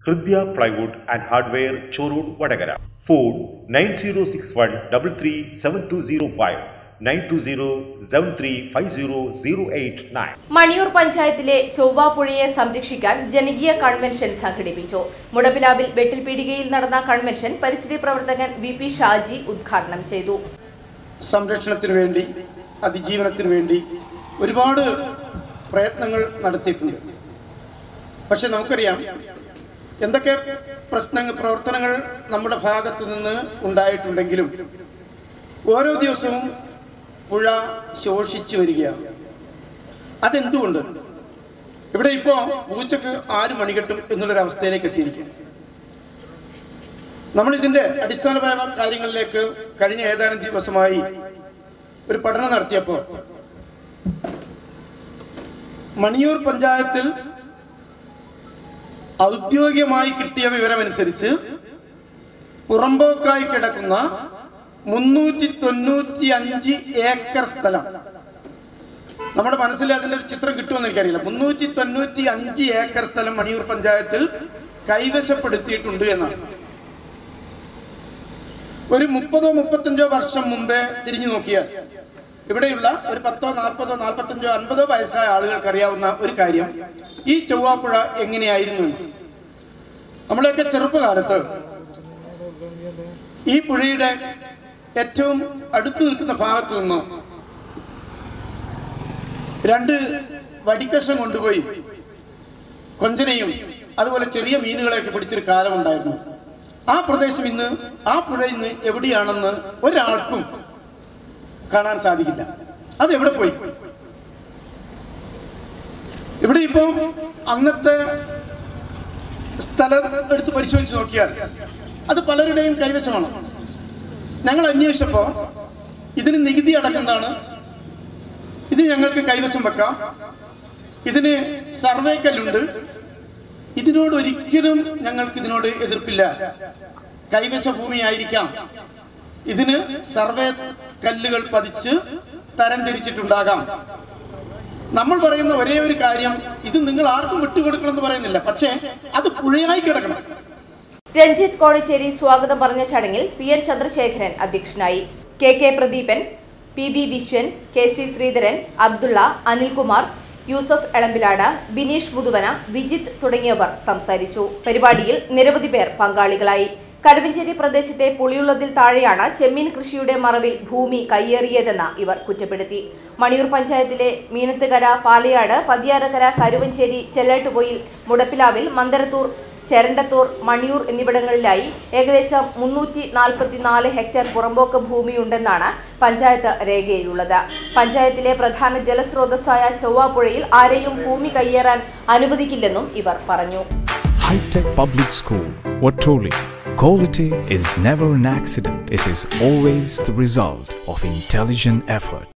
Hridya plywood and hardware Chorur Vadakara phone nine zero six one double three seven two zero five nine two zero seven three five zero zero eight nine Maniyur പഞ്ചായത്തിലെ ചൊവ്വാപ്പുഴയെ സംരക്ഷിക്കാൻ ജനകീയ convention സംഘടിപ്പിച്ചു മുടപ്പിലാവിൽ വെട്ടിൽപീടികയിൽ നടന്ന convention പരിസ്ഥിതി പ്രവർത്തകൻ V P Shaji ഉദ്ഘാടനം ചെയ്തു സംരക്ഷണത്തിന് വേണ്ടി അതിജീവനത്തിന് വേണ്ടി ഒരുപാട് പ്രയത്നങ്ങൾ നടത്തിയിട്ടുണ്ട് പക്ഷെ നമുക്കറിയാം എന്തൊക്കെ പ്രശ്നങ്ങൾ പ്രവർത്തനങ്ങൾ നമ്മുടെ ഭാഗത്തു നിന്ന് ഉണ്ടായിട്ടുണ്ടെങ്കിലും ഓരോ ദിവസവും പുഴ ശോഷിച്ചു വരികയാണ് അതെന്തുകൊണ്ട് ഇവിടെ ഇപ്പോൾ പൂച്ചക്ക് ആര് മണികെട്ടും എന്നുള്ളൊരവസ്ഥയിലേക്ക് എത്തിയിരിക്കുക നമ്മൾ ഇതിന്റെ അടിസ്ഥാനപരമായ കാര്യങ്ങളിലേക്ക് കഴിഞ്ഞ ഏതാനും ദിവസമായി ഒരു പഠനം നടത്തിയപ്പോൾ മണിയൂർ പഞ്ചായത്തിൽ ഔദ്യോഗികമായി കിട്ടിയ വിവരമനുസരിച്ച് പുറമ്പോക്കായി കിടക്കുന്ന മുന്നൂറ്റി തൊണ്ണൂറ്റി അഞ്ച് ഏക്കർ സ്ഥലം നമ്മുടെ മനസ്സിൽ അതിന്റെ ഒരു ചിത്രം കിട്ടുമെന്ന് എനിക്കറിയില്ല മുന്നൂറ്റി തൊണ്ണൂറ്റി അഞ്ച് ഏക്കർ സ്ഥലം മണിയൂർ പഞ്ചായത്തിൽ കൈവശപ്പെടുത്തിയിട്ടുണ്ട് എന്നാണ് ഒരു മുപ്പതോ മുപ്പത്തഞ്ചോ വർഷം മുമ്പേ തിരിഞ്ഞു നോക്കിയാൽ ഇവിടെയുള്ള ഒരു പത്തോ നാൽപ്പതോ നാൽപ്പത്തഞ്ചോ അൻപതോ വയസ്സായ ആളുകൾക്ക് അറിയാവുന്ന ഒരു കാര്യം ഈ ചൊവ്വാപ്പുഴ എങ്ങനെയായിരുന്നു എന്ന്. നമ്മളെയൊക്കെ ചെറുപ്പകാലത്ത് ഈ പുഴയുടെ ഏറ്റവും അടുത്തു നിൽക്കുന്ന ഭാഗത്ത് നിന്ന് രണ്ട് വടിക്കഷം കൊണ്ടുപോയി കൊഞ്ചനെയും അതുപോലെ ചെറിയ മീനുകളെയൊക്കെ പിടിച്ചൊരു കാലമുണ്ടായിരുന്നു ആ പ്രദേശം ഇന്ന് ആ പുഴ ഇന്ന് എവിടെയാണെന്ന് ഒരാൾക്കും കാണാൻ സാധിക്കില്ല അത് എവിടെ പോയി ഇവിടെ ഇപ്പം അന്നത്തെ സ്ഥലം എടുത്ത് പരിശോധിച്ച് നോക്കിയാൽ അത് പലരുടെയും കൈവശമാണ് ഞങ്ങൾ അന്വേഷിച്ചപ്പോൾ ഇതിന് നികുതി അടക്കുന്നതാണ് ഇത് ഞങ്ങൾക്ക് കൈവശം വെക്കാം ഇതിന് സർവേ കല്ലുണ്ട് ഇതിനോട് ഒരിക്കലും ഞങ്ങൾക്ക് ഇതിനോട് എതിർപ്പില്ല കൈവശ ഭൂമിയായിരിക്കാം ഇതിന് സർവേ കല്ലുകൾ പതിച്ച് തരംതിരിച്ചിട്ടുണ്ടാകാം നമ്മൾ പറയുന്ന ഒരേ ഒരു കാര്യം ഇത് നിങ്ങൾ ആർക്കും വിട്ടുകൊടുക്കണം എന്ന് പറയുന്നില്ല പക്ഷേ അത് പുഴയായി കിടക്കണം രഞ്ജിത്ത് കോഴച്ചേരി സ്വാഗതം പറഞ്ഞ ചടങ്ങിൽ പി എൻ ചന്ദ്രശേഖരൻ അധ്യക്ഷനായി K K Pradeepan P B Vishwan K C Sreedharan Abdulla Anilkumar Yusuf Elambilad Bineesh Muthuvana Vijith തുടങ്ങിയവർ സംസാരിച്ചു പരിപാടിയിൽ നിരവധി പേർ പങ്കാളികളായി കരുവഞ്ചേരി പ്രദേശത്തെ പുളിയുള്ളതിൽ താഴെയാണ് ചെമ്മീൻ കൃഷിയുടെ മറവിൽ ഭൂമി കയ്യേറിയതെന്ന് ഇവർ കുറ്റപ്പെടുത്തി മണിയൂർ പഞ്ചായത്തിലെ മീനത്തുകര പാലയാട് പതിയാരക്കര കരുവഞ്ചേരി ചെല്ലാട്ടുപൊയിൽ മുടപ്പിലാവിൽ മന്ദരത്തൂർ ചെരണ്ടത്തൂർ മണിയൂർ എന്നിവിടങ്ങളിലായി ഏകദേശം മുന്നൂറ്റി നാൽപ്പത്തിനാല് ഹെക്ടർ പുറമ്പോക്ക് ഭൂമിയുണ്ടെന്നാണ് പഞ്ചായത്ത് രേഖയിലുള്ളത് പഞ്ചായത്തിലെ പ്രധാന ജലസ്രോതസ്സായ ചൊവ്വാപ്പുഴയിൽ ആരെയും ഭൂമി കയ്യേറാൻ അനുവദിക്കില്ലെന്നും ഇവർ പറഞ്ഞു High-Tech Public School, Watoli. Quality is never an accident. It is always the result of intelligent effort.